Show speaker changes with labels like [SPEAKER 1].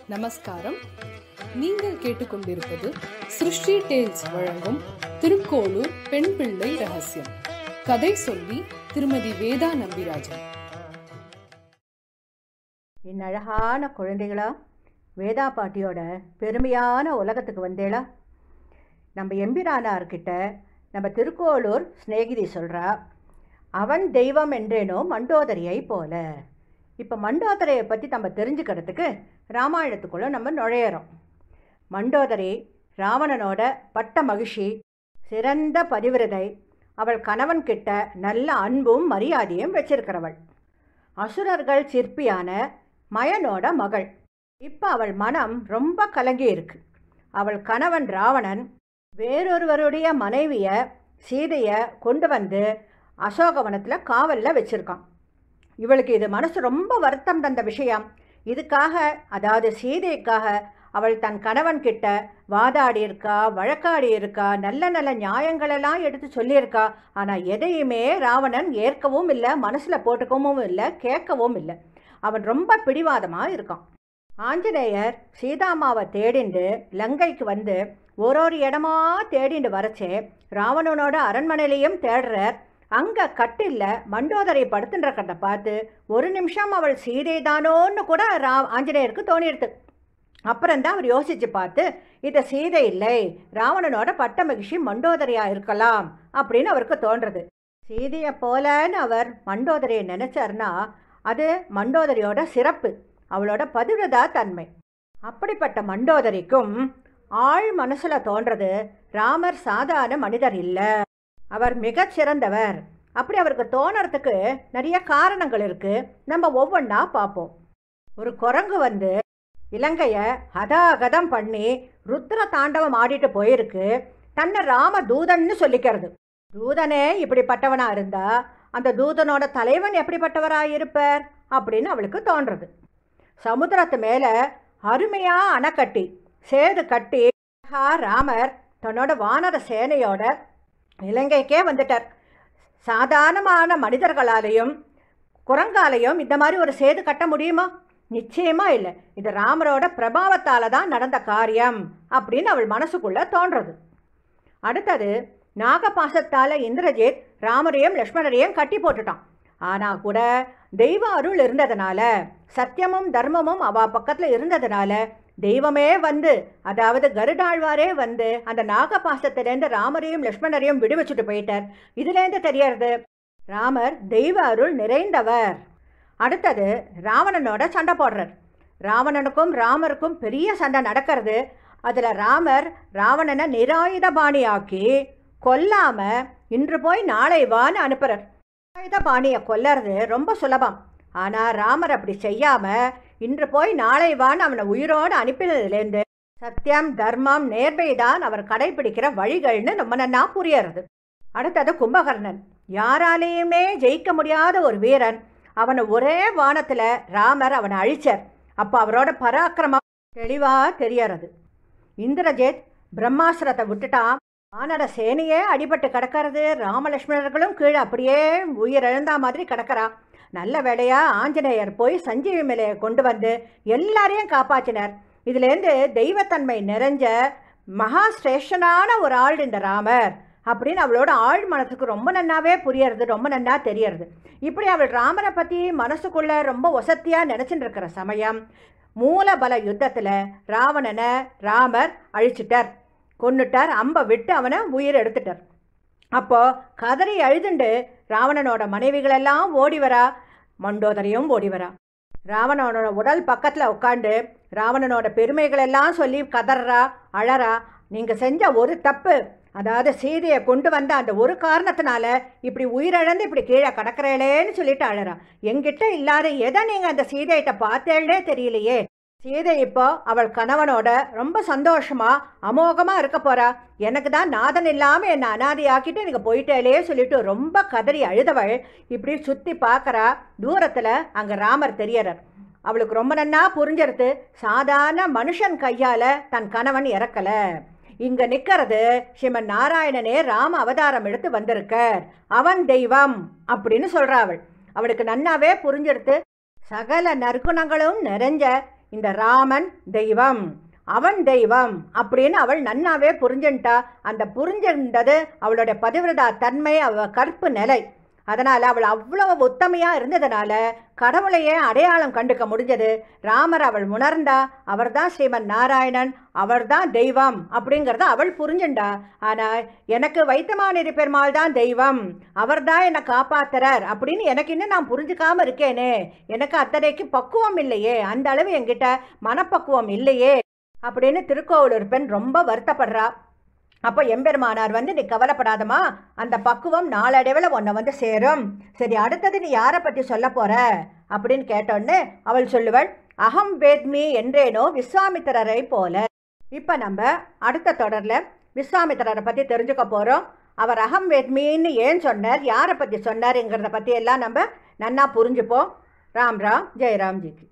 [SPEAKER 1] நமஸ்காரம் நீங்கள் கேட்டுக்கொண்டிருப்பது சிருஷ்டி டேல்ஸ் வழங்கும் திருக்கோளூர் பெண் பிள்ளை ரகசியம் கதை சொல்லி திருமதி வேதா நம்பிராஜன்
[SPEAKER 2] என் அழகான குழந்தைகளா வேதா பாட்டியோட பெருமையான உலகத்துக்கு வந்தேளா நம்ம எம்பிரானார்கிட்ட நம்ம திருக்கோளூர் சிநேகிதி சொல்கிறா அவன் தெய்வம் என்றேனோ மண்டோதரியை போல இப்போ மண்டோதரையை பற்றி நம்ம தெரிஞ்சுக்கிறதுக்கு ராமாயணத்துக்குள்ளே நம்ம நுழையிறோம் மண்டோதரி ராவணனோட பட்ட மகிழ்ச்சி சிறந்த பதிவிரதை அவள் கணவன் கிட்ட நல்ல அன்பும் மரியாதையும் வச்சிருக்கிறவள் அசுரர்கள் சிற்பியான மயனோட மகள் இப்போ அவள் மனம் ரொம்ப கலங்கி இருக்கு அவள் கணவன் ராவணன் வேறொருவருடைய மனைவியை சீதையை கொண்டு வந்து அசோகவனத்தில் காவலில் வச்சிருக்கான் இவளுக்கு இது மனசு ரொம்ப வருத்தம் தந்த விஷயம் இதுக்காக அதாவது சீதைக்காக அவள் தன் கணவன் கிட்ட வாதாடி இருக்கா வழக்காடி இருக்கா நல்ல நல்ல நியாயங்களெல்லாம் எடுத்து சொல்லியிருக்கா ஆனால் எதையுமே ராவணன் ஏற்கவும் இல்லை மனசில் போட்டுக்கவும் இல்லை கேட்கவும் இல்லை அவன் ரொம்ப பிடிவாதமாக இருக்கான் ஆஞ்சநேயர் சீதாமாவை தேடிண்டு லங்கைக்கு வந்து ஒரு ஒரு இடமா தேடிண்டு வரச்சே ராவணனோட அரண்மனையிலையும் தேடுறார் அங்கே கட்டில்ல மண்டோதரை படுத்துன்றக்கிறத பார்த்து ஒரு நிமிஷம் அவள் சீதை தானோன்னு கூட ரா ஆஞ்சநேயருக்கு தோணிடுது அப்புறம்தான் அவர் யோசித்து பார்த்து இதை சீதை இல்லை ராவணனோட பட்ட மகிழ்ச்சி மண்டோதரியா இருக்கலாம் அப்படின்னு அவருக்கு தோன்றது சீதையை போலன்னு அவர் மண்டோதரியை நினைச்சார்னா அது மண்டோதரியோட சிறப்பு அவளோட பதிவிரதா தன்மை அப்படிப்பட்ட மண்டோதரிக்கும் ஆழ் மனசில் தோன்றது ராமர் சாதாரண மனிதர் இல்லை அவர் மிகச் சிறந்தவர் அப்படி அவருக்கு தோணுறதுக்கு நிறைய காரணங்கள் இருக்கு நம்ம ஒவ்வொன்றா பார்ப்போம் ஒரு குரங்கு வந்து இலங்கையை ஹதாகதம் பண்ணி ருத்ர தாண்டவம் ஆடிட்டு போயிருக்கு தன்னை ராம தூதன்னு சொல்லிக்கிறது தூதனே இப்படிப்பட்டவனா இருந்தா அந்த தூதனோட தலைவன் எப்படிப்பட்டவரா இருப்பார் அப்படின்னு அவளுக்கு தோன்றது சமுத்திரத்து மேலே அருமையா அணை கட்டி சேது கட்டி அழகா ராமர் தன்னோட வானர சேனையோட இலங்கைக்கே வந்துட்டார் சாதாரணமான மனிதர்களாலேயும் குரங்காலையும் இந்த மாதிரி ஒரு சேது கட்ட முடியுமா நிச்சயமா இல்லை இது ராமரோட பிரபாவத்தால தான் நடந்த காரியம் அப்படின்னு அவள் மனசுக்குள்ள தோன்றது அடுத்தது நாகபாசத்தால இந்திரஜித் ராமரையும் லக்ஷ்மணரையும் கட்டி போட்டுட்டான் ஆனால் கூட தெய்வ அருள் இருந்ததுனால சத்தியமும் தர்மமும் அவ பக்கத்தில் இருந்ததுனால தெய்வமே வந்து அதாவது கருடாழ்வாரே வந்து அந்த நாகபாசத்திலேருந்து ராமரையும் லக்ஷ்மணரையும் விடுவிச்சுட்டு போயிட்டார் இதுலேருந்து தெரியறது ராமர் தெய்வ அருள் நிறைந்தவர் அடுத்தது ராவணனோட சண்டை போடுறார் ராவணனுக்கும் ராமருக்கும் பெரிய சண்டை நடக்கிறது அதில் ராமர் ராவணனை நிராயுத பாணியாக்கி கொல்லாம இன்று போய் நாளை வான்னு அனுப்புறார் நிராயுத பாணியை கொல்லறது ரொம்ப சுலபம் ஆனால் ராமர் அப்படி செய்யாம இன்று போய் நாளை வான்னு அவனை உயிரோடு அனுப்பினதுலேருந்து சத்தியம் தர்மம் நேர்மை தான் அவர் கடைபிடிக்கிற வழிகள்னு ரொம்ப நன்னா புரியறது அடுத்தது கும்பகர்ணன் யாராலேயுமே ஜெயிக்க முடியாத ஒரு வீரன் அவனை ஒரே வானத்தில் ராமர் அவனை அழிச்சார் அப்போ அவரோட பராக்கிரமம் தெளிவாக தெரியறது இந்திரஜித் பிரம்மாசுரத்தை விட்டுட்டான் வானர சேனையே அடிபட்டு கிடக்கிறது ராமலட்சுமணர்களும் கீழே அப்படியே உயிரிழந்தா மாதிரி கிடக்கிறா நல்ல வேலையா ஆஞ்சநேயர் போய் சஞ்சீவி மலையை கொண்டு வந்து எல்லாரையும் காப்பாற்றினார் இதுலேருந்து தெய்வத்தன்மை நிறைஞ்ச மகா ஸ்ரேஷ்டனான ஒரு ஆள் இந்த ராமர் அப்படின்னு அவளோட ஆழ் மனசுக்கு ரொம்ப நன்னாவே புரியறது ரொம்ப நன்னா தெரியறது இப்படி அவள் ராமரை பற்றி மனசுக்குள்ள ரொம்ப ஒசத்தியாக நினச்சிட்டு இருக்கிற சமயம் மூலபல யுத்தத்தில் ராவணனை ராமர் அழிச்சிட்டார் கொன்னுட்டார் அம்பை விட்டு அவனை உயிர் எடுத்துட்டார் அப்போ கதறி அழுதுண்டு ராவணனோட மனைவிகளெல்லாம் ஓடி வரா மண்டோதரையும் ஓடி வரா ராவணனோட உடல் பக்கத்தில் உட்காந்து ராவணனோட பெருமைகளெல்லாம் சொல்லி கதறா அழறா நீங்கள் செஞ்ச ஒரு தப்பு அதாவது சீதையை கொண்டு வந்த அந்த ஒரு காரணத்தினால இப்படி உயிரிழந்து இப்படி கீழே கடக்கிறேளேன்னு சொல்லிட்டு அழறா எங்கிட்ட இல்லாத எதை நீங்கள் அந்த சீதையிட்ட பார்த்தேன்னே தெரியலையே சீதை இப்போ அவள் கணவனோட ரொம்ப சந்தோஷமா அமோகமா இருக்க போறா எனக்கு தான் நாதன் இல்லாம என்னை அனாதையாக்கிட்டு எனக்கு போயிட்டேலே சொல்லிட்டு ரொம்ப கதறி அழுதவள் இப்படி சுத்தி பார்க்கறா தூரத்துல அங்க ராமர் தெரியறார் அவளுக்கு ரொம்ப நன்னா புரிஞ்சிருது சாதாரண மனுஷன் கையால தன் கணவன் இறக்கல இங்க நிக்கிறது ஸ்ரீமன் நாராயணனே ராம அவதாரம் எடுத்து வந்திருக்கார் அவன் தெய்வம் அப்படின்னு சொல்றா அவள் அவளுக்கு நன்னாவே புரிஞ்சிருது சகல நற்குணங்களும் நிறைஞ்ச இந்த ராமன் தெய்வம் அவன் தெய்வம் அப்படின்னு அவள் நன்னாவே புரிஞ்சுன்ட்டா அந்த புரிஞ்சிருந்தது அவளுடைய பதிவிரதா தன்மை அவ கற்பு நிலை அதனால் அவள் அவ்வளவு உத்தமையாக இருந்ததுனால கடவுளையே அடையாளம் கண்டுக்க முடிஞ்சது ராமர் அவள் உணர்ந்தா அவர்தான் ஸ்ரீமன் நாராயணன் அவர்தான் தெய்வம் அப்படிங்கிறத அவள் புரிஞ்சுண்டா ஆனால் எனக்கு வைத்தமாநிதி பெருமாள் தான் தெய்வம் அவர்தான் என்னை காப்பாத்துறார் அப்படின்னு எனக்கு இன்னும் நான் புரிஞ்சுக்காம இருக்கேனே எனக்கு அத்தனைக்கு பக்குவம் இல்லையே அந்த அளவு என்கிட்ட மனப்பக்குவம் இல்லையே அப்படின்னு திருக்கோவிலூர் பெண் ரொம்ப வருத்தப்படுறா அப்போ எம்பெருமானார் வந்து நீ கவலைப்படாதம்மா அந்த பக்குவம் நாளடைவில் உன்னை வந்து சேரும் சரி அடுத்தது நீ யாரை பற்றி சொல்ல போற அப்படின்னு கேட்டோன்னே அவள் சொல்லுவள் அகம் வேத்மி என்றேனோ விஸ்வாமித்திரரை போல இப்போ நம்ம அடுத்த தொடரில் விஸ்வாமித்திரரை பற்றி தெரிஞ்சுக்க போகிறோம் அவர் அகம் வேத்மின்னு ஏன் சொன்னார் யாரை பற்றி சொன்னாருங்கிறத பற்றி எல்லாம் நம்ம நன்னா புரிஞ்சுப்போம் ராம் ராம் ஜெயராம் ஜிக்கு